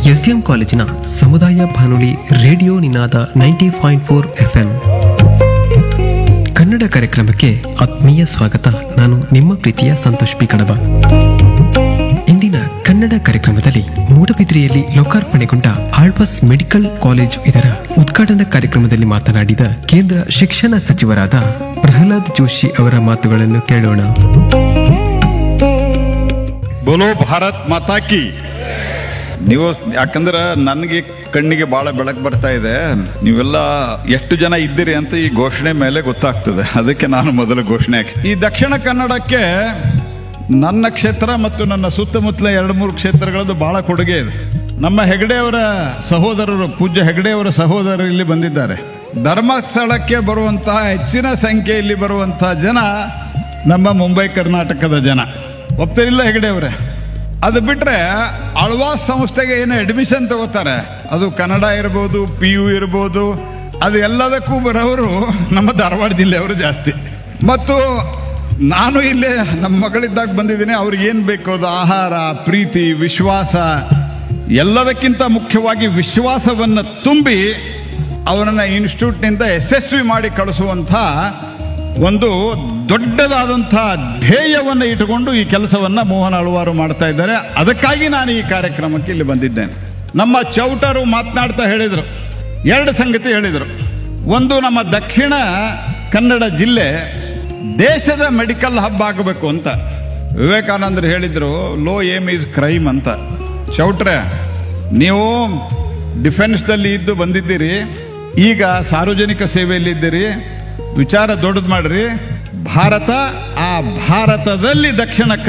SDM ಕಾಲೇಜಿನ ಸಮುದಾಯ ಬಾನುಲಿ radio Ninada ninety point four F M Kannada ಕಾರ್ಯಕ್ರಮಕ್ಕೆ ಆತ್ಮೀಯ ಸ್ವಾಗತ ನಾನು ನಿಮ್ಮ ಪ್ರೀತಿಯ ಸಂತೋಷ್ ಪಿ ಕಡಬ ಇಂದಿನ ಕನ್ನಡ ಕಾರ್ಯಕ್ರಮದಲ್ಲಿ ಮೂಡಬಿದ್ರಿಯಲ್ಲಿ ಲೋಕಾರ್ಪಣೆಗೊಂಡ ಆಳ್ವಾಸ್ ಮೆಡಿಕಲ್ ಕಾಲೇಜು ಇದರ ಉದ್ಘಾಟನಾ ಕಾರ್ಯಕ್ರಮದಲ್ಲಿ ಮಾತನಾಡಿದ ಕೇಂದ್ರ ಶಿಕ್ಷಣ ಸಚಿವರಾದ ಪ್ರಹ್ಲಾದ್ ಜೋಶಿ ಅವರ ಮಾತುಗಳನ್ನು ಕೇಳೋಣ ಬೋಲೋ ಭಾರತ್ ಮಾತಾ ಕಿ ನೀವು ಯಾಕಂದ್ರೆ ನನಗೆ ಕಣ್ಣಿಗೆ ಬಹಳ ಬೆಳಕು ಬರ್ತಾ ಇದೆ ನೀವೆಲ್ಲ ಎಷ್ಟು ಜನ ಇದ್ದೀರಿ ಅಂತ ಈ ಘೋಷಣೆ ಮೇಲೆ ಗೊತ್ತಾಗ್ತದೆ ಅದಕ್ಕೆ ನಾನು ಮೊದಲು ಘೋಷಣೆ ಹಾಕಿ ಈ ದಕ್ಷಿಣ ಕನ್ನಡಕ್ಕೆ ನನ್ನ ಕ್ಷೇತ್ರ ಮತ್ತು ನನ್ನ ಸುತ್ತಮುತ್ತಲ ಎರಡು ಮೂರು ಕ್ಷೇತ್ರಗಳದ್ದು ಬಹಳ ಕೊಡುಗೆ ಇದೆ ನಮ್ಮ ಹೆಗಡೆಯವರ ಸಹೋದರರು ಪೂಜ್ಯ ಹೆಗಡೆಯವರ ಸಹೋದರರು ಇಲ್ಲಿ ಬಂದಿದ್ದಾರೆ ಧರ್ಮಸ್ಥಳಕ್ಕೆ ಬರುವಂತಹ ಹೆಚ್ಚಿನ ಸಂಖ್ಯೆಯಲ್ಲಿ ಬರುವಂತಹ ಜನ ನಮ್ಮ ಮುಂಬೈ ಕರ್ನಾಟಕದ ಜನ ಒಪ್ತಿರಿಲ್ಲ ಹೆಗಡೆ ಅವರೇ ಅದು ಬಿಟ್ರೆ ಅಳ್ವಾಸ್ ಸಂಸ್ಥೆಗೆ ಏನು ಅಡ್ಮಿಷನ್ ತಗೋತಾರೆ ಅದು ಕನ್ನಡ ಇರ್ಬೋದು ಪಿ ಯು ಇರ್ಬೋದು ಅದು ಎಲ್ಲದಕ್ಕೂ ಬರೋರು ನಮ್ಮ ಧಾರವಾಡ ಜಿಲ್ಲೆಯವರು ಜಾಸ್ತಿ ಮತ್ತು ನಾನು ಇಲ್ಲೇ ನಮ್ಮ ಮಗಳಿದ್ದಾಗ ಬಂದಿದ್ದೀನಿ ಅವ್ರಿಗೆ ಏನು ಬೇಕು ಅದು ಆಹಾರ ಪ್ರೀತಿ ವಿಶ್ವಾಸ ಎಲ್ಲದಕ್ಕಿಂತ ಮುಖ್ಯವಾಗಿ ವಿಶ್ವಾಸವನ್ನು ತುಂಬಿ ಅವರನ್ನ ಇನ್ಸ್ಟಿಟ್ಯೂಟ್ನಿಂದ ಯಶಸ್ವಿ ಮಾಡಿ ಕಳಿಸುವಂಥ ಒಂದು ದೊಡ್ಡದಾದಂತಹ ಧ್ಯೇಯವನ್ನು ಇಟ್ಟುಕೊಂಡು ಈ ಕೆಲಸವನ್ನ ಮೋಹನ್ ಅಳ್ವಾರು ಮಾಡ್ತಾ ಇದ್ದಾರೆ ಅದಕ್ಕಾಗಿ ನಾನು ಈ ಕಾರ್ಯಕ್ರಮಕ್ಕೆ ಇಲ್ಲಿ ಬಂದಿದ್ದೇನೆ ನಮ್ಮ ಚೌಟರು ಮಾತನಾಡ್ತಾ ಹೇಳಿದರು ಎರಡು ಸಂಗತಿ ಹೇಳಿದರು ಒಂದು ನಮ್ಮ ದಕ್ಷಿಣ ಕನ್ನಡ ಜಿಲ್ಲೆ ದೇಶದ ಮೆಡಿಕಲ್ ಹಬ್ ಆಗಬೇಕು ಅಂತ ವಿವೇಕಾನಂದರು ಹೇಳಿದ್ರು ಲೋ ಏಮ್ ಈಸ್ ಕ್ರೈಮ್ ಅಂತ ಚೌಟ್ರೆ ನೀವು ಡಿಫೆನ್ಸ್ದಲ್ಲಿ ಇದ್ದು ಬಂದಿದ್ದೀರಿ ಈಗ ಸಾರ್ವಜನಿಕ ಸೇವೆಯಲ್ಲಿ ಇದ್ದೀರಿ ವಿಚಾರ ದೊಡ್ಡದು ಮಾಡ್ರಿ ಭಾರತ ಆ ಭಾರತದಲ್ಲಿ ದಕ್ಷಿಣ